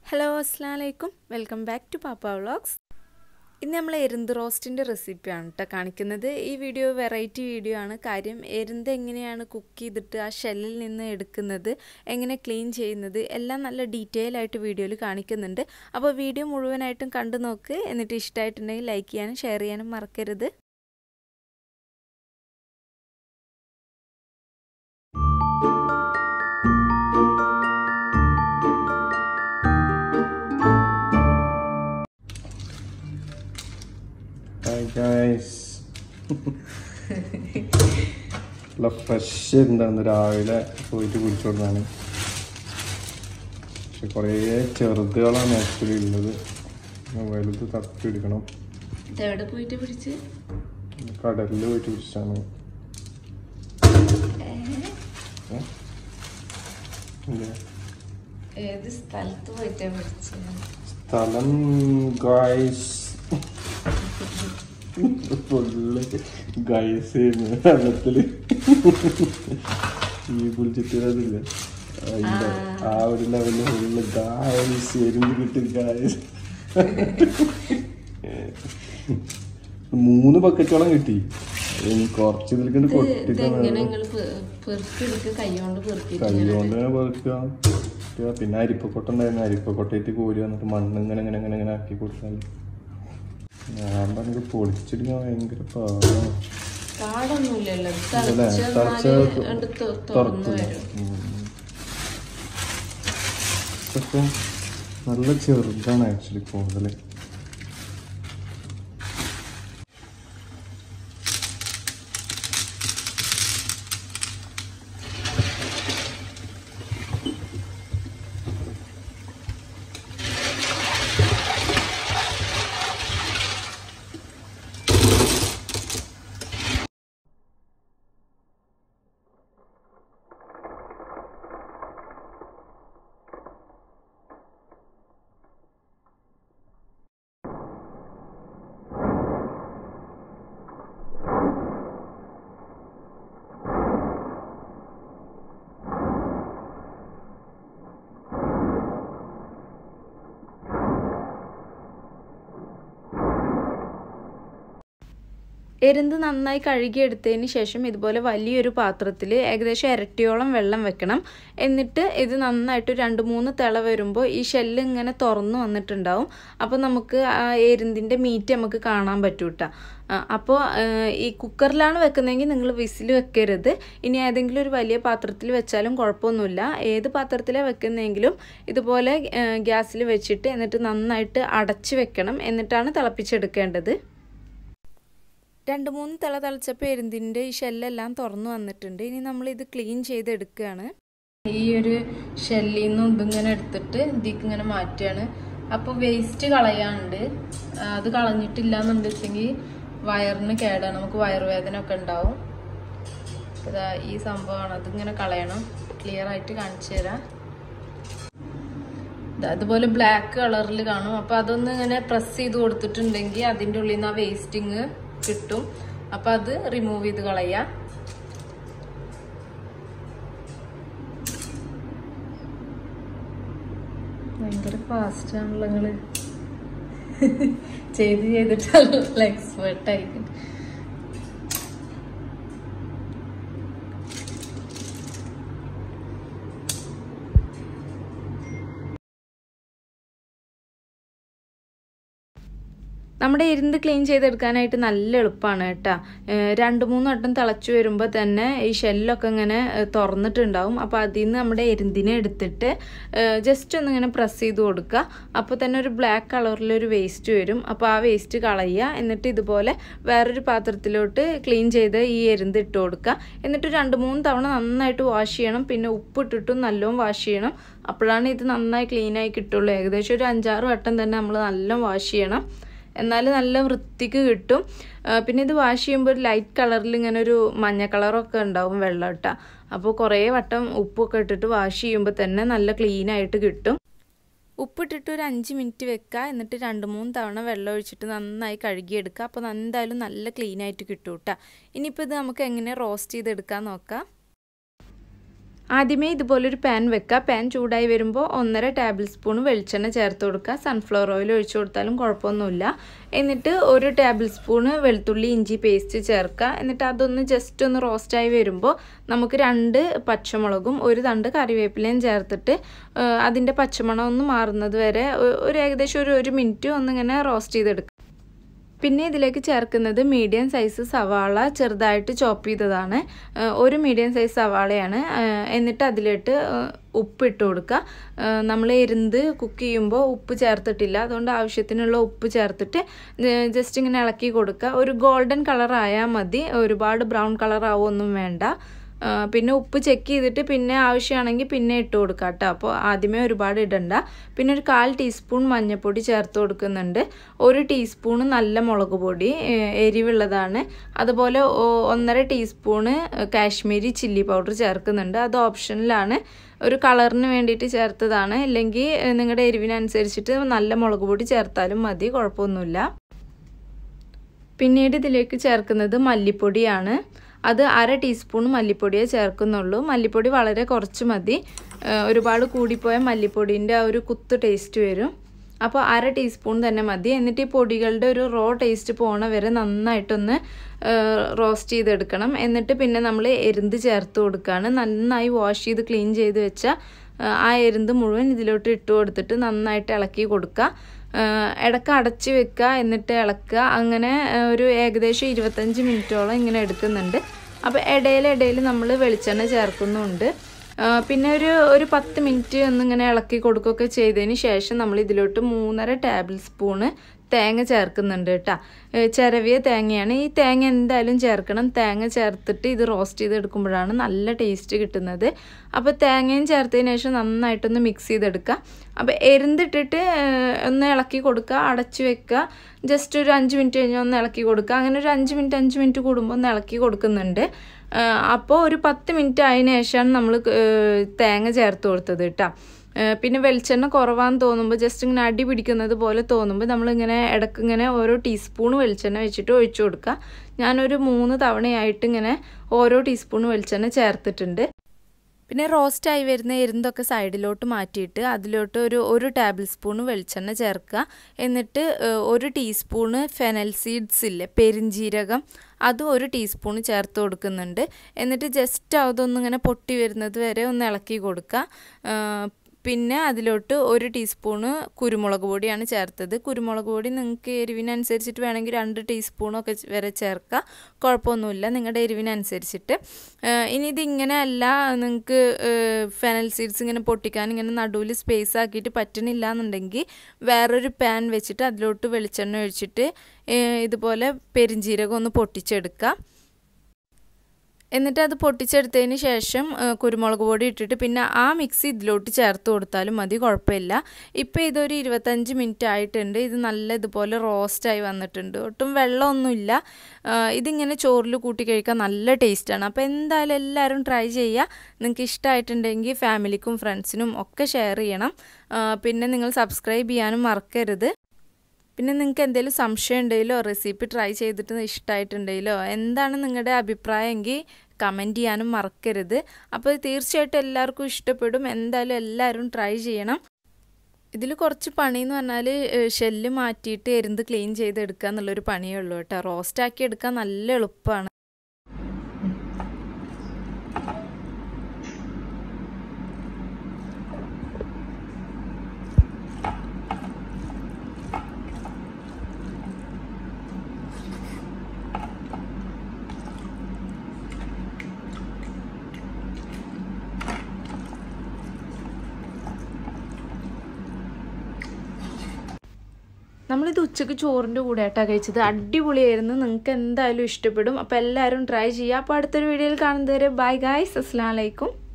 Hello അസ്സാം വലൈക്കും welcome back to Pappa vlogs ഇന്ന് നമ്മൾ എരുന്ത് റോസ്റ്റിൻ്റെ റെസിപ്പിയാണ് കേട്ടോ കാണിക്കുന്നത് ഈ വീഡിയോ വെറൈറ്റി വീഡിയോ ആണ് കാര്യം എരുന്ത് എങ്ങനെയാണ് കുക്ക് ചെയ്തിട്ട് ആ ഷെല്ലിൽ നിന്ന് എടുക്കുന്നത് എങ്ങനെ ക്ലീൻ ചെയ്യുന്നത് എല്ലാം നല്ല ഡീറ്റെയിൽ ആയിട്ട് വീഡിയോയിൽ കാണിക്കുന്നുണ്ട് അപ്പോൾ വീഡിയോ മുഴുവനായിട്ടും കണ്ടു നോക്ക് എന്നിട്ട് ഇഷ്ടമായിട്ടുണ്ടെങ്കിൽ ലൈക്ക് ചെയ്യാനും ഷെയർ ചെയ്യാനും മറക്കരുത് ഹായ് ഗൈസ് നല്ല ഫ്രഷ് ഉണ്ടായിരുന്നു രാവിലെ പോയിട്ട് കുടിച്ചോണ്ടാണ് പക്ഷെ കുറേ ചെറുതുകളാണ് ആക്ച്വലി ഉള്ളത് വലുത് തപ്പി എടുക്കണം എവിടെ പോയിട്ട് പിടിച്ച് കടലിൽ പോയിട്ട് പിടിച്ചാണ് ഏത് സ്ഥലത്ത് പോയിട്ടാണ് പിടിച്ചത് സ്ഥലം ഗൈസ് ഫുള്ള് ഗൈസ് വെള്ളത്തില് ഈ പുളിച്ചിട്ടില്ല അതിന്റെ ആ ഒരു ലെവലില് ഫുള്ള് ഗായ്സ് എരിഞ്ഞ് കിട്ടി ഗായ്സ് മൂന്ന് ബക്കറ്റോളം കിട്ടി ഇനി കുറച്ച് ഇതിലേക്ക് പൊട്ടിട്ടാണ് നിങ്ങൾ പെറുക്കിയെടുക്കുക കൈ കൊണ്ട് പെറുക്കി കൈ കൊണ്ട് ഇങ്ങനെ പെറുക്കുക ഇട്ടുക. പിന്നെ അരിപ്പക്കൊട്ട ഉണ്ടായിരുന്നു അരിപ്പക്കൊട്ടയിട്ട് കോരി വന്നിട്ട് മണ്ണ് ഇങ്ങനെ ഇങ്ങനെ ഇങ്ങനെ ഇങ്ങനെ ആക്കി കൊടുത്താൽ ഞാൻ പറഞ്ഞത് പൊളിച്ചെടുക്കാൻ ഭയങ്കര പാടാണ് കാടൊന്നുമില്ലല്ലോ ഇതല്ലേ, തളച്ച് തുറന്നു തുറക്കില്ല വരും പക്ഷെ നല്ല ചെറുതാണ് ആക്ച്വലി കൂടുതൽ എരുന്ത് നന്നായി കഴുകിയെടുത്തതിന് ശേഷം ഇതുപോലെ വലിയൊരു പാത്രത്തിൽ ഏകദേശം ഇരട്ടിയോളം വെള്ളം വെക്കണം എന്നിട്ട് ഇത് നന്നായിട്ട് രണ്ട് മൂന്ന് തിള വരുമ്പോൾ ഈ ഷെല്ല് ഇങ്ങനെ തുറന്നു വന്നിട്ടുണ്ടാവും അപ്പോൾ നമുക്ക് ആ എരുന്തിൻ്റെ മീറ്റ് നമുക്ക് കാണാൻ പറ്റും കേട്ടോ അപ്പോൾ ഈ കുക്കറിലാണ് വെക്കുന്നതെങ്കിൽ നിങ്ങൾ വിസിൽ വെക്കരുത് ഇനി ഏതെങ്കിലും ഒരു വലിയ പാത്രത്തിൽ വെച്ചാലും കുഴപ്പമൊന്നുമില്ല ഏത് പാത്രത്തിലാണ് വെക്കുന്നതെങ്കിലും ഇതുപോലെ ഗ്യാസിൽ വെച്ചിട്ട് എന്നിട്ട് നന്നായിട്ട് അടച്ച് വെക്കണം എന്നിട്ടാണ് തിളപ്പിച്ചെടുക്കേണ്ടത് രണ്ട് മൂന്ന് തിള തിളച്ചപ്പോൾ എരുന്തിൻ്റെ ഈ ഷെല്ലെല്ലാം തുറന്നു വന്നിട്ടുണ്ട് ഇനി നമ്മൾ ഇത് ക്ലീൻ ചെയ്തെടുക്കുകയാണ് ഈ ഒരു ഷെല്ലിൽ നിന്നും ഇതിങ്ങനെ എടുത്തിട്ട് ഇതിക്ക് ഇങ്ങനെ മാറ്റുകയാണ് അപ്പോൾ വേസ്റ്റ് കളയാണ്ട് അത് കളഞ്ഞിട്ടില്ല എന്നുണ്ടെങ്കിൽ വയറിന് കേടാണ് നമുക്ക് വയറുവേദന ഒക്കെ ഉണ്ടാവും ഇതാ ഈ സംഭവമാണ് അതിങ്ങനെ കളയണം ക്ലിയർ ആയിട്ട് കാണിച്ചു തരാം അതുപോലെ ബ്ലാക്ക് കളറിൽ കാണും അപ്പൊ അതൊന്ന് ഇങ്ങനെ പ്രസ് ചെയ്ത് കൊടുത്തിട്ടുണ്ടെങ്കിൽ അതിൻ്റെ ഉള്ളിൽ നിന്ന് ആ വേസ്റ്റിങ് കിട്ടും അപ്പൊ അത് റിമൂവ് ചെയ്ത് കളയാ ഭയങ്കര ഫാസ്റ്റ് ആണല്ലോ നിങ്ങള് ചെയ്ത് ചെയ്തിട്ടുള്ള എക്സ്പേർട്ട് ആയിരിക്കും നമ്മുടെ എരുന്ത് ക്ലീൻ ചെയ്തെടുക്കാനായിട്ട് നല്ല എളുപ്പമാണ് കേട്ടോ രണ്ട് മൂന്ന് വട്ടം തിളച്ചു വരുമ്പോൾ തന്നെ ഈ ഷെല്ലൊക്കെ ഇങ്ങനെ തുറന്നിട്ടുണ്ടാവും അപ്പോൾ അതിൽ നിന്ന് നമ്മുടെ എരുന്തിനെ എടുത്തിട്ട് ജസ്റ്റ് ഒന്ന് ഇങ്ങനെ പ്രസ് ചെയ്ത് കൊടുക്കുക അപ്പോൾ തന്നെ ഒരു ബ്ലാക്ക് കളറിലൊരു വേസ്റ്റ് വരും അപ്പോൾ ആ വേസ്റ്റ് കളയുക എന്നിട്ട് ഇതുപോലെ വേറൊരു പാത്രത്തിലോട്ട് ക്ലീൻ ചെയ്ത് ഈ എരുന്ത് ഇട്ട് കൊടുക്കുക എന്നിട്ട് രണ്ട് മൂന്ന് തവണ നന്നായിട്ട് വാഷ് ചെയ്യണം പിന്നെ ഉപ്പിട്ടിട്ടും നല്ലോണം വാഷ് ചെയ്യണം അപ്പോഴാണ് ഇത് നന്നായി ക്ലീനായി കിട്ടുള്ളൂ ഏകദേശം ഒരു അഞ്ചാറ് വട്ടം തന്നെ നമ്മൾ നല്ല വാഷ് ചെയ്യണം എന്നാൽ നല്ല വൃത്തിക്ക് കിട്ടും പിന്നെ ഇത് വാഷ് ചെയ്യുമ്പോൾ ഒരു ലൈറ്റ് കളറിൽ ഇങ്ങനെ ഒരു മഞ്ഞ കളറൊക്കെ ഉണ്ടാവും വെള്ളം ഇട്ട അപ്പോൾ കുറേ വട്ടം ഉപ്പൊക്കെ ഇട്ടിട്ട് വാഷ് ചെയ്യുമ്പോൾ തന്നെ നല്ല ക്ലീൻ ആയിട്ട് കിട്ടും ഉപ്പിട്ടിട്ട് ഒരു അഞ്ച് മിനിറ്റ് വെക്കുക എന്നിട്ട് രണ്ട് മൂന്ന് തവണ വെള്ളം ഒഴിച്ചിട്ട് നന്നായി കഴുകിയെടുക്കുക അപ്പോൾ എന്തായാലും നല്ല ക്ലീൻ ആയിട്ട് കിട്ടും കേട്ടോ ഇനിയിപ്പോൾ ഇത് നമുക്ക് എങ്ങനെ റോസ്റ്റ് ചെയ്തെടുക്കാൻ നോക്കാം ആദ്യമേ ഇതുപോലൊരു പാൻ വെക്കുക പാൻ ചൂടായി വരുമ്പോൾ ഒന്നര ടേബിൾ സ്പൂൺ വെളിച്ചെണ്ണ ചേർത്ത് കൊടുക്കുക സൺഫ്ലവർ ഓയിൽ ഒഴിച്ചു കൊടുത്താലും കുഴപ്പമൊന്നുമില്ല എന്നിട്ട് ഒരു ടേബിൾ സ്പൂണ് വെളുത്തുള്ളി ഇഞ്ചി പേസ്റ്റ് ചേർക്കുക എന്നിട്ട് അതൊന്ന് ജസ്റ്റ് ഒന്ന് റോസ്റ്റായി വരുമ്പോൾ നമുക്ക് രണ്ട് പച്ചമുളകും ഒരു തണ്ട് കറിവേപ്പിലയും ചേർത്തിട്ട് അതിൻ്റെ പച്ചമണം ഒന്ന് മാറുന്നത് വരെ ഒരു ഏകദേശം ഒരു ഒരു മിനിറ്റ് ഒന്നിങ്ങനെ റോസ്റ്റ് ചെയ്തെടുക്കുക പിന്നെ ഇതിലേക്ക് ചേർക്കുന്നത് മീഡിയം സൈസ് സവാള ചെറുതായിട്ട് ചോപ്പ് ചെയ്തതാണ് ഒരു മീഡിയം സൈസ് സവാളയാണ് എന്നിട്ട് അതിലിട്ട് ഉപ്പ് ഇട്ട് കൊടുക്കുക നമ്മൾ എരുന്ത് കുക്ക് ചെയ്യുമ്പോൾ ഉപ്പ് ചേർത്തിട്ടില്ല അതുകൊണ്ട് ആവശ്യത്തിനുള്ള ഉപ്പ് ചേർത്തിട്ട് ജസ്റ്റ് ഇങ്ങനെ ഇളക്കി കൊടുക്കുക ഒരു ഗോൾഡൻ കളർ ആയാൽ മതി ഒരുപാട് ബ്രൗൺ കളർ ആവുമൊന്നും വേണ്ട പിന്നെ ഉപ്പ് ചെക്ക് ചെയ്തിട്ട് പിന്നെ ആവശ്യമാണെങ്കിൽ പിന്നെ ഇട്ട് കൊടുക്കാം കേട്ടോ അപ്പോൾ ആദ്യമേ ഒരുപാട് ഇടണ്ട പിന്നെ ഒരു കാൽ ടീസ്പൂൺ മഞ്ഞൾപ്പൊടി ചേർത്ത് കൊടുക്കുന്നുണ്ട് ഒരു ടീസ്പൂൺ നല്ല മുളക് പൊടി എരിവുള്ളതാണ് അതുപോലെ ഒന്നര ടീസ്പൂണ് കാശ്മീരി ചില്ലി പൗഡർ ചേർക്കുന്നുണ്ട് അത് ഓപ്ഷനിലാണ് ഒരു കളറിന് വേണ്ടിയിട്ട് ചേർത്തതാണ് അല്ലെങ്കിൽ നിങ്ങളുടെ എരിവിനനുസരിച്ചിട്ട് നല്ല മുളക് പൊടി ചേർത്താലും മതി കുഴപ്പമൊന്നുമില്ല പിന്നീട് ഇതിലേക്ക് ചേർക്കുന്നത് മല്ലിപ്പൊടിയാണ് അത് അര ടീസ്പൂൺ മല്ലിപ്പൊടിയേ ചേർക്കുന്നുള്ളൂ മല്ലിപ്പൊടി വളരെ കുറച്ച് മതി ഒരുപാട് കൂടിപ്പോയ മല്ലിപ്പൊടീൻ്റെ ആ ഒരു കുത്ത് ടേസ്റ്റ് വരും അപ്പോൾ അര ടീസ്പൂൺ തന്നെ മതി എന്നിട്ട് ഈ പൊടികളുടെ ഒരു റോ ടേസ്റ്റ് പോണ വരെ നന്നായിട്ടൊന്ന് റോസ്റ്റ് ചെയ്തെടുക്കണം എന്നിട്ട് പിന്നെ നമ്മൾ എരുന്ത് ചേർത്ത് കൊടുക്കുകയാണ് നന്നായി വാഷ് ചെയ്ത് ക്ലീൻ ചെയ്ത് വെച്ച ആ എരുന്ത് മുഴുവൻ ഇതിലോട്ട് ഇട്ട് കൊടുത്തിട്ട് നന്നായിട്ട് ഇളക്കി കൊടുക്കുക ഇടയ്ക്ക് അടച്ച് വെക്കുക എന്നിട്ട് ഇളക്കുക അങ്ങനെ ഒരു ഏകദേശം ഇരുപത്തഞ്ച് മിനിറ്റോളം ഇങ്ങനെ എടുക്കുന്നുണ്ട് അപ്പോൾ ഇടയിൽ ഇടയിൽ നമ്മൾ വെളിച്ചെണ്ണ ചേർക്കുന്നുണ്ട് പിന്നെ ഒരു ഒരു പത്ത് മിനിറ്റ് ഒന്നിങ്ങനെ ഇളക്കി കൊടുക്കുകയൊക്കെ ചെയ്തതിന് ശേഷം നമ്മൾ ഇതിലോട്ട് മൂന്നര ടേബിൾ സ്പൂണ് തേങ്ങ ചേർക്കുന്നുണ്ട് കേട്ടോ ചിരവിയ തേങ്ങയാണ് ഈ തേങ്ങ എന്തായാലും ചേർക്കണം തേങ്ങ ചേർത്തിട്ട് ഇത് റോസ്റ്റ് ചെയ്തെടുക്കുമ്പോഴാണ് നല്ല ടേസ്റ്റ് കിട്ടുന്നത് അപ്പോൾ തേങ്ങയും ചേർത്തതിന് ശേഷം നന്നായിട്ടൊന്ന് മിക്സ് ചെയ്തെടുക്കുക അപ്പോൾ എരുന്നിട്ടിട്ട് ഒന്ന് ഇളക്കി കൊടുക്കുക അടച്ചു വെക്കുക ജസ്റ്റ് ഒരു അഞ്ച് മിനിറ്റ് കഴിഞ്ഞാൽ ഒന്ന് ഇളക്കി കൊടുക്കുക അങ്ങനെ ഒരു അഞ്ച് മിനിറ്റ് അഞ്ച് മിനിറ്റ് കൂടുമ്പോൾ ഒന്ന് ഇളക്കി കൊടുക്കുന്നുണ്ട് അപ്പോൾ ഒരു പത്ത് മിനിറ്റ് ആയതിനു ശേഷമാണ് നമ്മൾ തേങ്ങ ചേർത്ത് കൊടുത്തത് കേട്ടോ പിന്നെ വെളിച്ചെണ്ണ കുറവാന്ന് തോന്നുമ്പോൾ ജസ്റ്റ് ഇങ്ങനെ അടി പിടിക്കുന്നത് പോലെ തോന്നുമ്പോൾ നമ്മളിങ്ങനെ ഇടയ്ക്ക് ഇങ്ങനെ ഓരോ ടീസ്പൂൺ വെളിച്ചെണ്ണ വെച്ചിട്ട് ഒഴിച്ചു കൊടുക്കുക ഞാനൊരു മൂന്ന് തവണയായിട്ട് ഇങ്ങനെ ഓരോ ടീസ്പൂൺ വെളിച്ചെണ്ണ ചേർത്തിട്ടുണ്ട് പിന്നെ റോസ്റ്റായി വരുന്ന എരുന്തൊക്കെ സൈഡിലോട്ട് മാറ്റിയിട്ട് അതിലോട്ട് ഒരു ഒരു ടേബിൾ സ്പൂൺ വെളിച്ചെണ്ണ ചേർക്കുക എന്നിട്ട് ഒരു ടീസ്പൂണ് ഫെനൽ സീഡ്സ് ഇല്ലേ പെരിഞ്ജീരകം അതും ഒരു ടീസ്പൂൺ ചേർത്ത് കൊടുക്കുന്നുണ്ട് എന്നിട്ട് ജസ്റ്റ് അതൊന്നിങ്ങനെ പൊട്ടി വരുന്നത് വരെ ഒന്ന് ഇളക്കി കൊടുക്കുക പിന്നെ അതിലോട്ട് ഒരു ടീസ്പൂണ് കുരുമുളക് പൊടിയാണ് ചേർത്തത് കുരുമുളക് പൊടി നിങ്ങൾക്ക് എരിവിനനുസരിച്ചിട്ട് വേണമെങ്കിൽ രണ്ട് ടീസ്പൂണൊക്കെ വരെ ചേർക്കുക കുഴപ്പമൊന്നുമില്ല നിങ്ങളുടെ എരിവിനനുസരിച്ചിട്ട് ഇനി ഇതിങ്ങനെ അല്ല നിങ്ങൾക്ക് ഫെനൽ സീഡ്സ് ഇങ്ങനെ പൊട്ടിക്കാൻ ഇങ്ങനെ നടുവിൽ സ്പേസ് ആക്കിയിട്ട് പറ്റണില്ല എന്നുണ്ടെങ്കിൽ വേറൊരു പാൻ വെച്ചിട്ട് അതിലോട്ട് വെളിച്ചെണ്ണ ഒഴിച്ചിട്ട് ഇതുപോലെ പെരിഞ്ജീരകം ഒന്ന് പൊട്ടിച്ചെടുക്കുക എന്നിട്ട് അത് പൊട്ടിച്ചെടുത്തതിന് ശേഷം കുരുമുളക് പൊടി ഇട്ടിട്ട് പിന്നെ ആ മിക്സി ഇതിലോട്ട് ചേർത്ത് കൊടുത്താലും മതി കുഴപ്പമില്ല ഇപ്പോൾ ഇതൊരു ഇരുപത്തഞ്ച് മിനിറ്റ് ആയിട്ടുണ്ട് ഇത് നല്ല ഇതുപോലെ റോസ്റ്റായി വന്നിട്ടുണ്ട് ഒട്ടും വെള്ളമൊന്നുമില്ല ഇതിങ്ങനെ ചോറിൽ കൂട്ടി കഴിക്കാൻ നല്ല ടേസ്റ്റാണ് അപ്പോൾ എന്തായാലും എല്ലാവരും ട്രൈ ചെയ്യുക നിങ്ങൾക്ക് ഇഷ്ടമായിട്ടുണ്ടെങ്കിൽ ഫാമിലിക്കും ഫ്രണ്ട്സിനും ഒക്കെ ഷെയർ ചെയ്യണം പിന്നെ നിങ്ങൾ സബ്സ്ക്രൈബ് ചെയ്യാനും മറക്കരുത് പിന്നെ നിങ്ങൾക്ക് എന്തെങ്കിലും സംശയം ഉണ്ടെങ്കിലോ റെസിപ്പി ട്രൈ ചെയ്തിട്ട് ഇഷ്ടമായിട്ടുണ്ടെങ്കിലോ എന്താണ് നിങ്ങളുടെ അഭിപ്രായം എങ്കിൽ കമൻറ്റ് ചെയ്യാനും മറക്കരുത് അപ്പോൾ തീർച്ചയായിട്ടും എല്ലാവർക്കും ഇഷ്ടപ്പെടും എന്തായാലും എല്ലാവരും ട്രൈ ചെയ്യണം ഇതിൽ കുറച്ച് പണി എന്ന് പറഞ്ഞാൽ ഷെല്ല് മാറ്റിയിട്ട് എരുന്ത് ക്ലീൻ ചെയ്തെടുക്കുക എന്നുള്ളൊരു പണിയേ ഉള്ളൂ കേട്ടോ റോസ്റ്റാക്കി എടുക്കാൻ നല്ല എളുപ്പമാണ് നമ്മളിത് ഉച്ചയ്ക്ക് ചോറിൻ്റെ കൂടെ ആയിട്ടാണ് കഴിച്ചത് അടിപൊളിയായിരുന്നു നിങ്ങൾക്ക് എന്തായാലും ഇഷ്ടപ്പെടും അപ്പോൾ എല്ലാവരും ട്രൈ ചെയ്യുക അപ്പോൾ അടുത്തൊരു വീഡിയോയിൽ കാണുന്നത് വരെ ബൈ ഗായ്സ് അസ്സാം വലൈക്കും